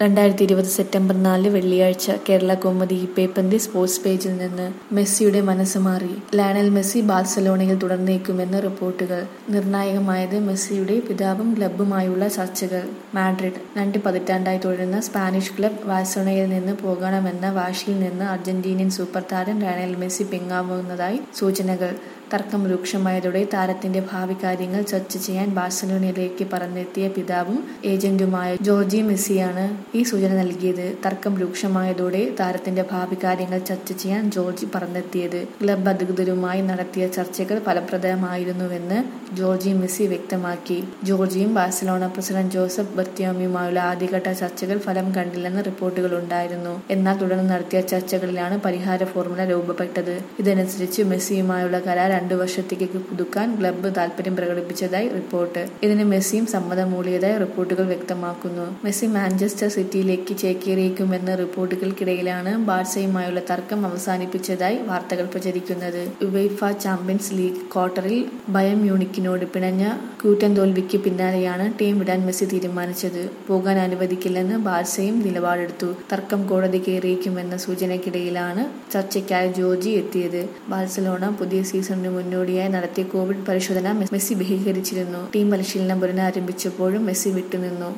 രണ്ടായിരത്തി ഇരുപത് സെപ്റ്റംബർ നാല് വെള്ളിയാഴ്ച കേരള കൗമുദി പേപ്പറിന്റെ സ്പോർട്സ് പേജിൽ നിന്ന് മെസ്സിയുടെ മനസ്സ് മാറി ലയണൽ മെസ്സി ബാഴ്സലോണയിൽ തുടർന്നേക്കുമെന്ന് റിപ്പോർട്ടുകൾ നിർണായകമായത് മെസ്സിയുടെ പിതാവും ക്ലബ്ബുമായുള്ള ചർച്ചകൾ മാഡ്രിഡ് രണ്ട് പതിറ്റാണ്ടായി തുടരുന്ന സ്പാനിഷ് ക്ലബ് ബാഴ്സലോണയിൽ നിന്ന് പോകണമെന്ന വാശിയിൽ നിന്ന് അർജന്റീനിയൻ സൂപ്പർ താരം ലയണൽ മെസ്സി പിന്വാങ്ങുന്നതായി സൂചനകൾ തർക്കം രൂക്ഷമായതോടെ താരത്തിന്റെ ഭാവി കാര്യങ്ങൾ ചർച്ച ചെയ്യാൻ ബാഴ്സലോണയിലേക്ക് പറന്നെത്തിയ പിതാവും ഏജന്റുമായ ജോർജി മെസ്സിയാണ് ഈ സൂചന നൽകിയത് തർക്കം രൂക്ഷമായതോടെ താരത്തിന്റെ ഭാവി കാര്യങ്ങൾ ചർച്ച ചെയ്യാൻ ജോർജി പറന്നെത്തിയത് ക്ലബ് അധികൃതരുമായി നടത്തിയ ചർച്ചകൾ ഫലപ്രദമായിരുന്നുവെന്ന് ജോർജി മെസ്സി വ്യക്തമാക്കി ജോർജിയും ബാഴ്സലോണ പ്രസിഡന്റ് ജോസഫ് ബർത്തിയോമിയുമായുള്ള ആദ്യഘട്ട ചർച്ചകൾ ഫലം കണ്ടില്ലെന്ന് റിപ്പോർട്ടുകൾ ഉണ്ടായിരുന്നു എന്നാൽ തുടർന്ന് നടത്തിയ ചർച്ചകളിലാണ് പരിഹാര ഫോർമുല രൂപപ്പെട്ടത് ഇതനുസരിച്ച് മെസ്സിയുമായുള്ള കരാർ രണ്ടു വർഷത്തേക്ക് പുതുക്കാൻ ക്ലബ്ബ് താൽപര്യം പ്രകടിപ്പിച്ചതായി റിപ്പോർട്ട് ഇതിന് മെസ്സിയും സമ്മതം മൂളിയതായി റിപ്പോർട്ടുകൾ വ്യക്തമാക്കുന്നു മെസ്സി മാഞ്ചസ്റ്റർ സിറ്റിയിലേക്ക് ചേക്കേറിയേക്കുമെന്ന റിപ്പോർട്ടുകൾക്കിടയിലാണ് ബാഴ്സയുമായുള്ള തർക്കം അവസാനിപ്പിച്ചതായി വാർത്തകൾ പ്രചരിക്കുന്നത് യുവേഫ ചാമ്പ്യൻസ് ലീഗ് ക്വാർട്ടറിൽ ബയം മ്യൂണിക്കിനോട് പിണഞ്ഞ കൂറ്റൻ തോൽവിക്ക് പിന്നാലെയാണ് ടീം വിടാൻ മെസ്സി തീരുമാനിച്ചത് പോകാൻ അനുവദിക്കില്ലെന്ന് ബാഴ്സയും നിലപാടെടുത്തു തർക്കം കോടതി കയറിയേക്കുമെന്ന സൂചനയ്ക്കിടയിലാണ് ചർച്ചയ്ക്കായി ജോർജി എത്തിയത് ബാഴ്സലോണ പുതിയ സീസണിന് മുന്നോടിയായി നടത്തിയ കോവിഡ് പരിശോധന മെസ്സി ബഹിഷ്കരിച്ചിരുന്നു ടീം പരിശീലനം പുനരാരംഭിച്ചപ്പോഴും മെസ്സി വിട്ടുനിന്നു